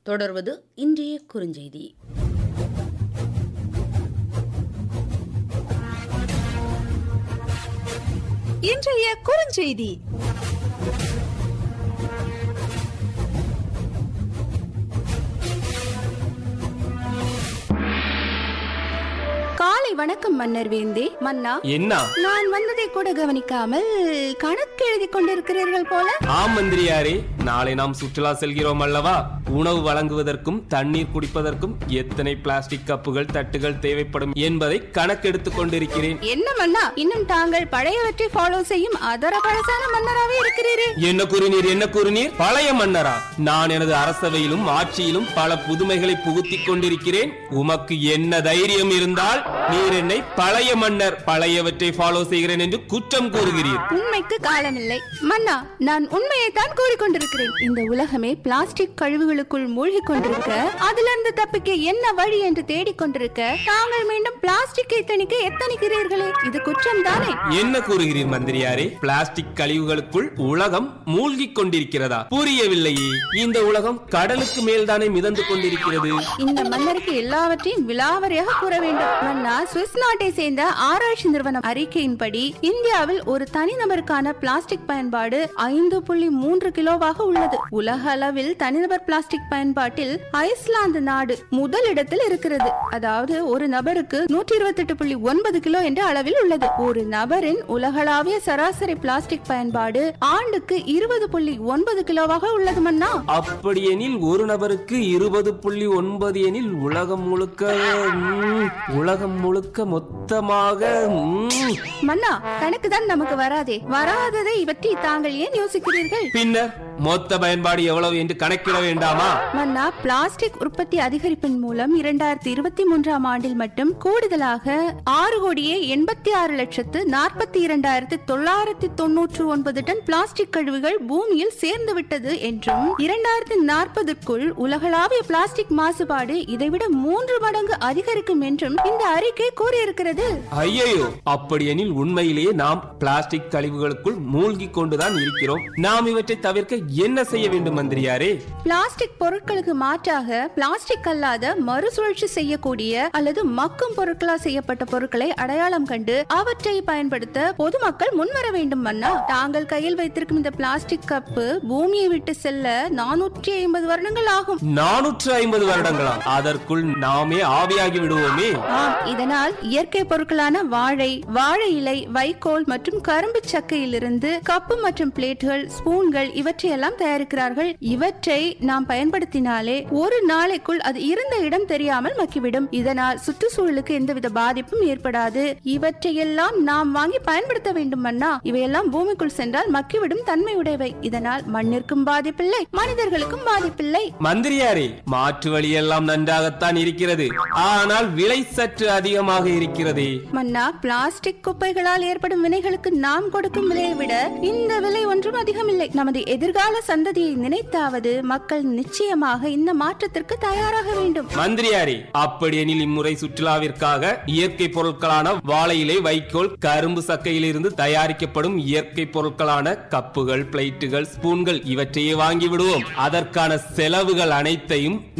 தொடர்வது இன்றைய குறுஞ்செய்தி இன்றைய குறுஞ்செய்தி காலை வணக்கம் மன்னர் வேந்தே மன்னா என்ன நான் வந்ததை கூட கவனிக்காமல் கணக்கு எழுதி கொண்டிருக்கிறீர்கள் போல ஆம் மந்திரியாரே நாளை நாம் சுற்றுலா செல்கிறோம் அல்லவா உணவு வழங்குவதற்கும் தண்ணீர் குடிப்பதற்கும் எத்தனை பிளாஸ்டிக் கப்புகள் தட்டுகள் தேவைப்படும் என்பதை கணக்கெடுத்துக் கொண்டிருக்கிறேன் என்ன மன்னா இன்னும் தாங்கள் பழையவற்றை ஃபாலோ செய்யும் அதர பழசான மன்னராகவே இருக்கிறீரே என்ன கூறினீர் என்ன கூறினீர் பழைய மன்னரா நான் எனது அரசவையிலும் ஆட்சியிலும் பல புதுமைகளை புகுத்திக் கொண்டிருக்கிறேன் உமக்கு என்ன தைரியம் இருந்தால் நீர் என்னை பழைய மன்னர் பழையவற்றை ஃபாலோ செய்கிறேன் என்று குற்றம் கூறுகிறீர் உண்மைக்கு காலமில்லை மன்னா நான் உண்மையைத்தான் கூறிக்கொண்டிருக்கிறேன் இந்த உலகமே பிளாஸ்டிக் கழிவுகளுக்குள் மூழ்கிக் கொண்டிருக்க அதிலிருந்து தப்பிக்க என்ன வழி என்று தேடிக் கொண்டிருக்க தாங்கள் மீண்டும் பிளாஸ்டிக்கை தணிக்க எத்தனிக்கிறீர்களே இது குற்றம் தானே என்ன கூறுகிறீர் மந்திரியாரே பிளாஸ்டிக் கழிவுகளுக்குள் உலகம் மூழ்கிக் கொண்டிருக்கிறதா புரியவில்லையே இந்த உலகம் கடலுக்கு மேல்தானே மிதந்து கொண்டிருக்கிறது இந்த மன்னருக்கு எல்லாவற்றையும் விலாவரியாக கூற வேண்டும் மன்னா சுவிஸ் நாட்டை சேர்ந்த ஆராய்ச்சி நிறுவனம் அறிக்கையின்படி இந்தியாவில் ஒரு தனிநபருக்கான பிளாஸ்டிக் பயன்பாடு ஐந்து புள்ளி மூன்று கிலோவாக உள்ளது உலக அளவில் தனிநபர் பிளாஸ்டிக் பயன்பாட்டில் ஐஸ்லாந்து நாடு முதலிடத்தில் இருக்கிறது அதாவது ஒரு நபருக்கு நூற்றி இருபத்தி எட்டு புள்ளி ஒன்பது கிலோ என்ற அளவில் உள்ளது ஒரு நபரின் உலகளாவிய சராசரி பிளாஸ்டிக் பயன்பாடு ஆண்டுக்கு இருபது புள்ளி ஒன்பது கிலோவாக உள்ளது மன்னா அப்படியெனில் ஒரு நபருக்கு இருபது புள்ளி ஒன்பது எனில் உலகம் முழுக்க ம், உலகம் முழுக்க மொத்தமாக ம், மன்னா கணக்கு தான் நமக்கு வராதே வராததை பற்றி தாங்கள் ஏன் யோசிக்கிறீர்கள் பின்னர் மொத்த பயன்பாடு எவ்வளவு என்று கணக்கிட வேண்டாமா மன்னா பிளாஸ்டிக் உற்பத்தி அதிகரிப்பின் மூலம் இரண்டாயிரத்தி இருபத்தி மூன்றாம் ஆண்டில் மட்டும் கூடுதலாக ஆறு கோடியே எண்பத்தி ஆறு லட்சத்து நாற்பத்தி இரண்டாயிரத்தி தொள்ளாயிரத்தி தொன்னூற்று ஒன்பது டன் பிளாஸ்டிக் கழிவுகள் பூமியில் சேர்ந்து விட்டது என்றும் இரண்டாயிரத்தி நாற்பதுக்குள் உலகளாவிய பிளாஸ்டிக் மாசுபாடு இதைவிட மூன்று மடங்கு அதிகரிக்கும் என்றும் இந்த அறிக்கை கூறியிருக்கிறது ஐயையோ அப்படியெனில் உண்மையிலேயே நாம் பிளாஸ்டிக் கழிவுகளுக்குள் மூழ்கிக் கொண்டுதான் இருக்கிறோம் நாம் இவற்றை தவிர்க்க என்ன செய்ய வேண்டும் மந்திரியாரே பிளாஸ்டிக் பொருட்களுக்கு மாற்றாக பிளாஸ்டிக் அல்லாத மறுசுழற்சி செய்யக்கூடிய அல்லது மக்கும் பொருட்களால் செய்யப்பட்ட பொருட்களை அடையாளம் கண்டு அவற்றை பயன்படுத்த பொதுமக்கள் முன்வர வேண்டும் மன்னா தாங்கள் கையில் வைத்திருக்கும் இந்த பிளாஸ்டிக் கப்பு பூமியை விட்டு செல்ல நானூற்றி ஐம்பது வருடங்கள் ஆகும் நானூற்று ஐம்பது வருடங்களா அதற்குள் நாமே ஆவியாகி விடுவோமே ஆம் இதனால் இயற்கை பொருட்களான வாழை வாழை இலை வைக்கோல் மற்றும் கரும்பு சக்கையிலிருந்து கப்பு மற்றும் பிளேட்டுகள் ஸ்பூன்கள் இவற்றையெல்லாம் தயாரிக்கிறார்கள் இவற்றை நாம் பயன்படுத்தினாலே ஒரு நாளைக்குள் அது இருந்த இடம் தெரியாமல் மக்கிவிடும் இதனால் சுற்றுச்சூழலுக்கு எந்தவித பாதிப்பும் ஏற்படாது இவற்றையெல்லாம் நாம் வாங்கி பயன்படுத்த வேண்டும் அண்ணா இவையெல்லாம் பூமிக்குள் சென்றால் மக்கிவிடும் தன்மை உடையவை இதனால் மண்ணிற்கும் பாதிப்பில்லை மனிதர்களுக்கும் பாதிப்பில்லை மந்திரியாரே மாற்று வழியெல்லாம் நன்றாகத்தான் இருக்கிறது ஆனால் விலை சற்று அதிகமாக இருக்கிறதே மன்னா பிளாஸ்டிக் குப்பைகளால் ஏற்படும் வினைகளுக்கு நாம் கொடுக்கும் விலையை விட இந்த விலை ஒன்றும் அதிகமில்லை நமது எதிர்கால சந்ததியை நினைத்தாவது மக்கள் நிச்சயமாக இந்த மாற்றத்திற்கு தயாராக வேண்டும் மந்திரியாரே அப்படியெனில் இம்முறை சுற்றுலாவிற்காக இயற்கை பொருட்களான வாழை இலை வைக்கோல் கரும்பு சக்கையிலிருந்து தயாரிக்கப்படும் இயற்கை பொருட்களான கப்புகள் பிளேட்டுகள் ஸ்பூன்கள் இவற்றையே வாங்கி விடுவோம் அதற்கான செலவுகள் அனைத்தையும்